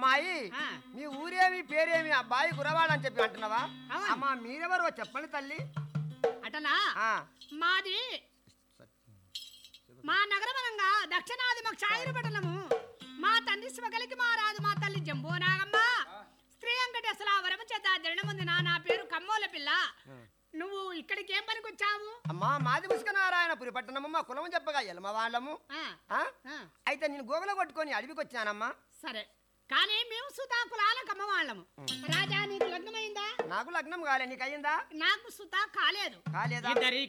అమ్మాయి ఆ. మీ ఊరేమి పేరేమి అబ్బాయి గురవాడు అని చెప్పి అంటున్నావా అవును. అమ్మా మీరెవరో చెప్పండి తల్లి అటనా ఆ మాది మా నగరమనంగా దక్షిణాది మా క్షాయిరు పట్టణము మా తండ్రి శివకలికి మహారాజు మా తల్లి జంబో నాగమ్మ స్త్రీ వెంకటేశ్వర వరమ చేత జనముంది నా నా పేరు కమ్మోల పిల్ల నువ్వు ఇక్కడికి ఏం పనికి వచ్చావు అమ్మా మాది ముసుకనారాయణపురి పట్టణమమ్మ కులం చెప్పగా ఎలమ వాళ్ళము ఆ, ఆ? ఆ, అయితే నేను గోగల కొట్టుకొని అడవికి వచ్చానమ్మా సరే కానీ మేము సుతా కులాల కమ్మ వాళ్ళము రాజా నీకు లగ్నమైందా నాకు లగ్నం కాలే నీకు అయ్యిందా నాకు సుతా కాలేదు కాలేదా ఇద్దరి